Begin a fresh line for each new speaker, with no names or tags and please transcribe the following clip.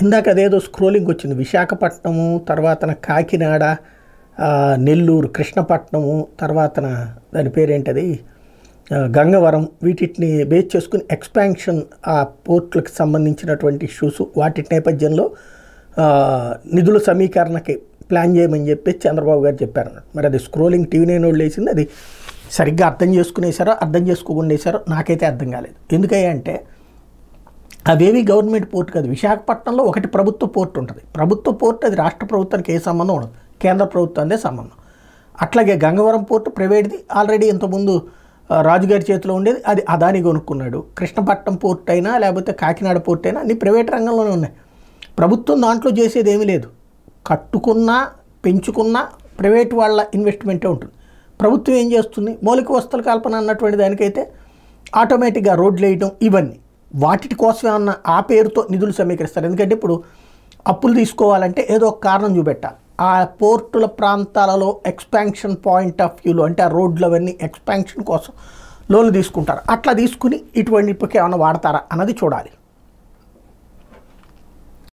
ఇందాక అదేదో స్క్రోలింగ్ వచ్చింది విశాఖపట్నము తర్వాతన కాకినాడ ఆ, నెల్లూరు కృష్ణపట్నము తర్వాతన దాని పేరేంటది ఆ, గంగవరం వీటిని బేస్ చేసుకుని ఎక్స్పాన్షన్ ఆ పోర్ట్లకు సంబంధించినటువంటి ఇష్యూస్ వాటి నేపథ్యంలో ఆ, నిధుల సమీకరణకి ప్లాన్ చేయమని చెప్పి చంద్రబాబు గారు చెప్పారు మరి అది స్క్రోలింగ్ టీవీ నైన్ వాళ్ళు వేసింది అది సరిగ్గా అర్థం చేసుకునేసారో అర్థం చేసుకోకుండా వేసారో నాకైతే అర్థం కాలేదు ఎందుకయ్యా అంటే అవేవి గవర్నమెంట్ పోర్ట్ కాదు విశాఖపట్నంలో ఒకటి ప్రభుత్వ పోర్ట్ ఉంటుంది ప్రభుత్వ పోర్ట్ అది రాష్ట్ర ప్రభుత్వానికి ఏ సంబంధం ఉండదు కేంద్ర ప్రభుత్వానిదే సంబంధం అట్లాగే గంగవరం పోర్ట్ ప్రైవేట్ది ఆల్రెడీ ఇంతకుముందు ఆ, రాజుగారి చేతిలో ఉండేది అది అదాని కొనుక్కున్నాడు కృష్ణపట్నం పోర్ట్ అయినా లేకపోతే కాకినాడ పోర్ట్ అయినా అన్ని ప్రైవేట్ రంగంలోనే ఉన్నాయి ప్రభుత్వం దాంట్లో చేసేది ఏమీ లేదు కట్టుకున్నా పెంచుకున్నా ప్రైవేట్ వాళ్ళ ఇన్వెస్ట్మెంటే ఉంటుంది ప్రభుత్వం ఏం చేస్తుంది మౌలిక వస్తువుల కల్పన అన్నటువంటి దానికైతే ఆటోమేటిక్గా రోడ్లు వేయడం ఇవన్నీ వాటి కోసం ఏమన్నా ఆ పేరుతో నిధులు సమీకరిస్తారు ఎందుకంటే ఇప్పుడు అప్పులు తీసుకోవాలంటే ఏదో ఒక కారణం చూపెట్టాలి ఆ పోర్టుల ప్రాంతాలలో ఎక్స్పాన్షన్ పాయింట్ ఆఫ్ వ్యూలో అంటే ఆ రోడ్లు అవన్నీ ఎక్స్పాన్షన్ కోసం లోన్లు తీసుకుంటారు అట్లా తీసుకుని ఇటువంటి ఏమైనా వాడతారా అన్నది చూడాలి